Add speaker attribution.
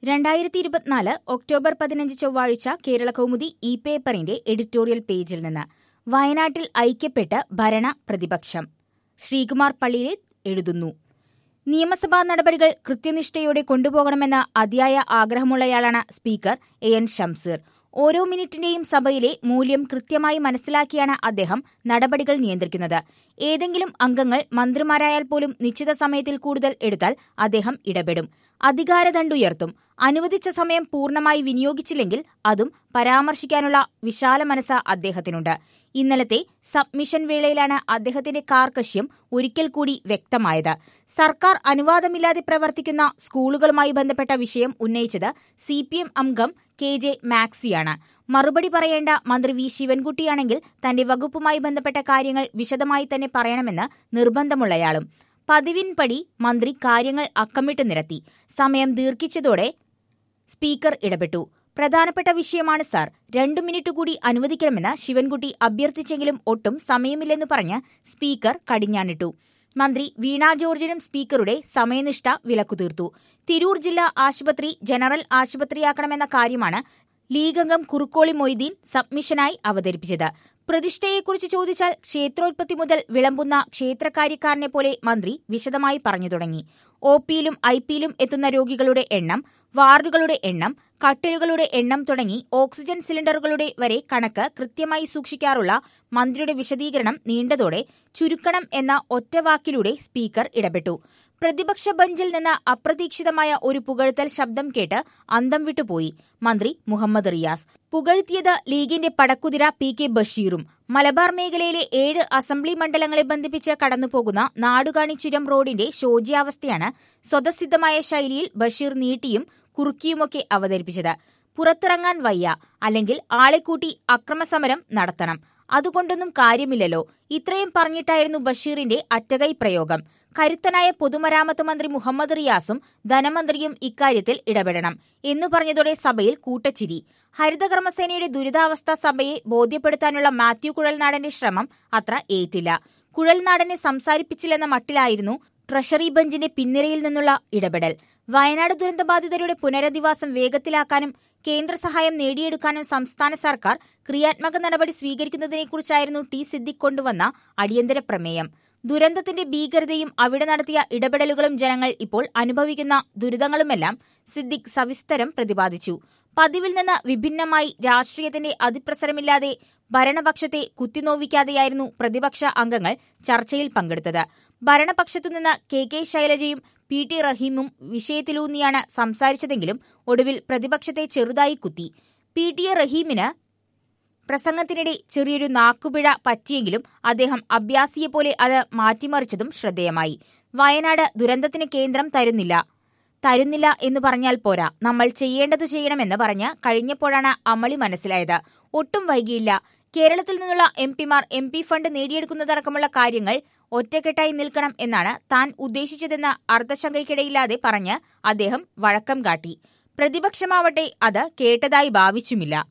Speaker 1: രണ്ടായിരത്തി ഇരുപത്തിനാല് ഒക്ടോബർ പതിനഞ്ച് ചൊവ്വാഴ്ച കേരള കൗമുദി ഇ പേപ്പറിന്റെ എഡിറ്റോറിയൽ പേജിൽ നിന്ന് വയനാട്ടിൽ ഐക്യപ്പെട്ട് ഭരണ പ്രതിപക്ഷം ശ്രീകുമാർ പള്ളിയിലെ എഴുതുന്നു നിയമസഭാ നടപടികൾ കൃത്യനിഷ്ഠയോടെ കൊണ്ടുപോകണമെന്ന അതിയായ ആഗ്രഹമുള്ളയാളാണ് സ്പീക്കർ എ എൻ ഷംസീർ ഓരോ മിനിറ്റിന്റെയും സഭയിലെ മൂല്യം കൃത്യമായി മനസ്സിലാക്കിയാണ് അദ്ദേഹം നടപടികൾ നിയന്ത്രിക്കുന്നത് ഏതെങ്കിലും അംഗങ്ങൾ മന്ത്രിമാരായാൽ പോലും നിശ്ചിത സമയത്തിൽ കൂടുതൽ എടുത്താൽ അദ്ദേഹം ഇടപെടും അധികാരദണ്ഡുയർത്തും അനുവദിച്ച സമയം പൂർണ്ണമായി വിനിയോഗിച്ചില്ലെങ്കിൽ അതും പരാമർശിക്കാനുള്ള വിശാല മനസ്സ് അദ്ദേഹത്തിനുണ്ട് ഇന്നലത്തെ സബ്മിഷൻ വേളയിലാണ് അദ്ദേഹത്തിന്റെ കാർക്കശ്യം ഒരിക്കൽ കൂടി വ്യക്തമായത് സർക്കാർ അനുവാദമില്ലാതെ പ്രവർത്തിക്കുന്ന സ്കൂളുകളുമായി ബന്ധപ്പെട്ട വിഷയം ഉന്നയിച്ചത് സി പി എം അംഗം കെ ജെ മാക്സിയാണ് മറുപടി പറയേണ്ട മന്ത്രി വി ശിവൻകുട്ടിയാണെങ്കിൽ തന്റെ വകുപ്പുമായി ബന്ധപ്പെട്ട കാര്യങ്ങൾ വിശദമായി തന്നെ പറയണമെന്ന് നിർബന്ധമുള്ളയാളും പതിവിൻപടി മന്ത്രി കാര്യങ്ങൾ അക്കമിട്ട് നിരത്തി സമയം ദീർഘിച്ചതോടെ സ്പീക്കർ ഇടപെട്ടു പ്രധാനപ്പെട്ട വിഷയമാണ് സാർ രണ്ടു മിനിറ്റ് കൂടി അനുവദിക്കണമെന്ന് ശിവൻകുട്ടി അഭ്യർത്ഥിച്ചെങ്കിലും ഒട്ടും സമയമില്ലെന്ന് പറഞ്ഞ് സ്പീക്കർ കടിഞ്ഞാണിട്ടു മന്ത്രി വീണ ജോർജിനും സ്പീക്കറുടെ സമയനിഷ്ഠ വിലക്കുതീർത്തു തിരൂർ ജില്ലാ ആശുപത്രി ജനറൽ ആശുപത്രിയാക്കണമെന്ന കാര്യമാണ് ലീഗ് അംഗം കുറുക്കോളി മൊയ്തീൻ സബ്മിഷനായി അവതരിപ്പിച്ചത് പ്രതിഷ്ഠയെക്കുറിച്ച് ചോദിച്ചാൽ ക്ഷേത്രോത്പത്തി മുതൽ വിളമ്പുന്ന ക്ഷേത്രകാര്യക്കാരനെ പോലെ മന്ത്രി വിശദമായി പറഞ്ഞു തുടങ്ങി ഒ പിയിലും ഐ പിയിലും എത്തുന്ന രോഗികളുടെ എണ്ണം വാർഡുകളുടെ എണ്ണം കട്ടിലുകളുടെ എണ്ണം തുടങ്ങി ഓക്സിജൻ സിലിണ്ടറുകളുടെ വരെ കണക്ക് കൃത്യമായി സൂക്ഷിക്കാറുള്ള മന്ത്രിയുടെ വിശദീകരണം നീണ്ടതോടെ ചുരുക്കണം എന്ന ഒറ്റവാക്കിലൂടെ സ്പീക്കർ ഇടപെട്ടു പ്രതിപക്ഷ ബഞ്ചിൽ നിന്ന് അപ്രതീക്ഷിതമായ ഒരു പുകഴ്ത്തൽ ശബ്ദം കേട്ട് അന്തം വിട്ടുപോയി മന്ത്രി മുഹമ്മദ് റിയാസ് പുകഴ്ത്തിയത് ലീഗിന്റെ പടക്കുതിര പി കെ ബഷീറും മലബാർ മേഖലയിലെ ഏഴ് അസംബ്ലി മണ്ഡലങ്ങളെ ബന്ധിപ്പിച്ച് കടന്നുപോകുന്ന നാടുകാണി ചുരം റോഡിന്റെ ശോച്യാവസ്ഥയാണ് സ്വതസിദ്ധമായ ശൈലിയിൽ ബഷീർ നീട്ടിയും കുറുക്കിയുമൊക്കെ അവതരിപ്പിച്ചത് പുറത്തിറങ്ങാൻ വയ്യ അല്ലെങ്കിൽ ആളെ കൂട്ടി അക്രമസമരം നടത്തണം അതുകൊണ്ടൊന്നും കാര്യമില്ലല്ലോ ഇത്രയും പറഞ്ഞിട്ടായിരുന്നു ബഷീറിന്റെ അറ്റകൈ പ്രയോഗം കരുത്തനായ പൊതുമരാമത്ത് മന്ത്രി മുഹമ്മദ് റിയാസും ധനമന്ത്രിയും ഇക്കാര്യത്തിൽ ഇടപെടണം എന്നു പറഞ്ഞതോടെ സഭയിൽ കൂട്ടച്ചിരി ഹരിതകർമ്മസേനയുടെ ദുരിതാവസ്ഥ സഭയെ ബോധ്യപ്പെടുത്താനുള്ള മാത്യു കുഴൽനാടന്റെ ശ്രമം അത്ര ഏറ്റില്ല കുഴൽനാടനെ സംസാരിപ്പിച്ചില്ലെന്ന മട്ടിലായിരുന്നു ട്രഷറി ബെഞ്ചിന്റെ പിൻനിരയിൽ നിന്നുള്ള ഇടപെടൽ വയനാട് ദുരന്തബാധിതരുടെ പുനരധിവാസം വേഗത്തിലാക്കാനും കേന്ദ്ര സഹായം നേടിയെടുക്കാനും സംസ്ഥാന സർക്കാർ ക്രിയാത്മക നടപടി സ്വീകരിക്കുന്നതിനെക്കുറിച്ചായിരുന്നു ടി സിദ്ദിഖ് കൊണ്ടുവന്ന അടിയന്തര പ്രമേയം ദുരന്തത്തിന്റെ ഭീകരതയും അവിടെ നടത്തിയ ഇടപെടലുകളും ജനങ്ങൾ ഇപ്പോൾ അനുഭവിക്കുന്ന ദുരിതങ്ങളുമെല്ലാം സിദ്ദിഖ് സവിസ്തരം പ്രതിപാദിച്ചു പതിവിൽ നിന്ന് വിഭിന്നമായി രാഷ്ട്രീയത്തിന്റെ അതിപ്രസരമില്ലാതെ ഭരണപക്ഷത്തെ കുത്തിനോവിക്കാതെയായിരുന്നു പ്രതിപക്ഷ അംഗങ്ങൾ ചർച്ചയിൽ പങ്കെടുത്തത് ഭരണപക്ഷത്തുനിന്ന് കെ കെ ശൈലജയും പി ടി റഹീമും വിഷയത്തിലൂന്നിയാണ് സംസാരിച്ചതെങ്കിലും ഒടുവിൽ പ്രതിപക്ഷത്തെ ചെറുതായി കുത്തി പി ടി എ റഹീമിന് പ്രസംഗത്തിനിടെ ചെറിയൊരു നാക്കുപിഴ പറ്റിയെങ്കിലും അദ്ദേഹം അഭ്യാസിയെപ്പോലെ അത് മാറ്റിമറിച്ചതും ശ്രദ്ധേയമായി വയനാട് ദുരന്തത്തിന് കേന്ദ്രം തരുന്നില്ല തരുന്നില്ല എന്ന് പറഞ്ഞാൽ പോരാ നമ്മൾ ചെയ്യേണ്ടത് ചെയ്യണമെന്ന് പറഞ്ഞ് കഴിഞ്ഞപ്പോഴാണ് അമളി മനസ്സിലായത് ഒട്ടും വൈകിയില്ല കേരളത്തിൽ നിന്നുള്ള എം പിമാർ എം പി ഫണ്ട് നേടിയെടുക്കുന്നതടക്കമുള്ള കാര്യങ്ങൾ ഒറ്റക്കെട്ടായി നിൽക്കണം എന്നാണ് താൻ ഉദ്ദേശിച്ചതെന്ന് അർദ്ധശങ്കയ്ക്കിടയില്ലാതെ പറഞ്ഞ് അദ്ദേഹം വഴക്കം കാട്ടി പ്രതിപക്ഷമാവട്ടെ അത് കേട്ടതായി ഭാവിച്ചുമില്ല